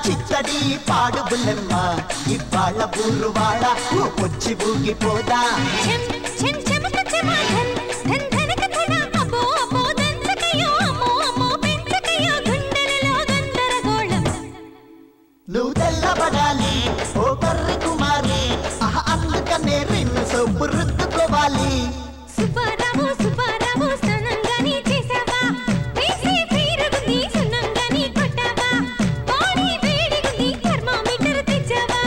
చిత్తడి పాడు బుల్లెమ్మ ఇవాళ ఊరు వాడ వచ్చి ఊగిపోదా చెం చెం చెమక చెమాధన్ ధన్ ధనక ధన అబ్బో అబ్బో దంచకయో అమ్మో అమ్మో పెంచకయో గుండెలలో గందరగోళం నువ్వు తెల్లబడాలి ఓ కర్రి కుమారి ఆహ అందుకనే రెండు సొప్పు రుద్దుకోవాలి సుబ్బారావు సుబ్బారావు స్నానంగాని చేసావా వేసి తీరుగుంది సున్నంగాని కొట్టావా బాడీ వేడిగుంది థర్మామీటర్ తెచ్చావా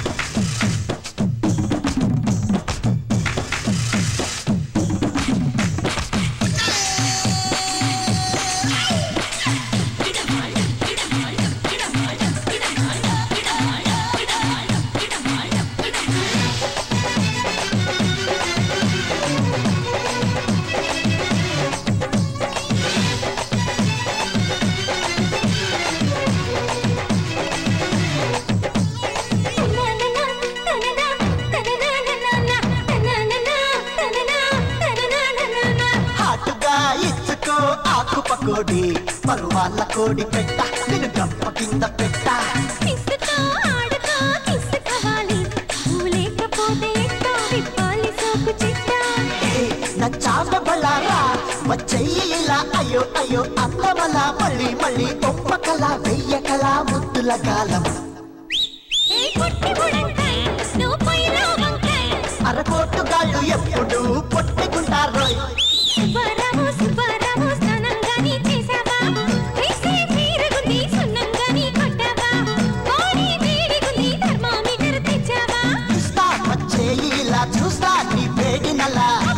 హాటుగా ఇచ్చుకో ఆకు పకోడి పరువాళ్ళ కోడి పెట్ట నేను గంప కింద పెట్ట కిస్సుతో ఆడుకో కిస్సుకోవాలి నువ్వు లేకపోతే ఎట్టా విప్పాలి సోకు చిట్టా ఏ, నా చాప బలారా వచ్చెయ్యి ఇలా అయ్యో అయ్యో అందమల మళ్ళీ మళ్ళీ ఒప్పకల వెయ్యకల ముద్దుల కాలం ఏ పొట్టి బుడంకాయ్ నువ్వు పొయ్యిలో వంకాయ్ అరకోటు గాళ్ళు ఎప్పుడు పొట్టుకుంటారోయ్ సుబ్బారావు సుబ్బారావు స్నానంగాని చేసావా వేసే తీరుగుంది సున్నంగాని కొట్టావా బాడీ వేడిగుంది థర్మామీటర్ తెచ్చావా చూస్తా వచ్చేయి ఇలా చూస్తా నీ వేడి నలా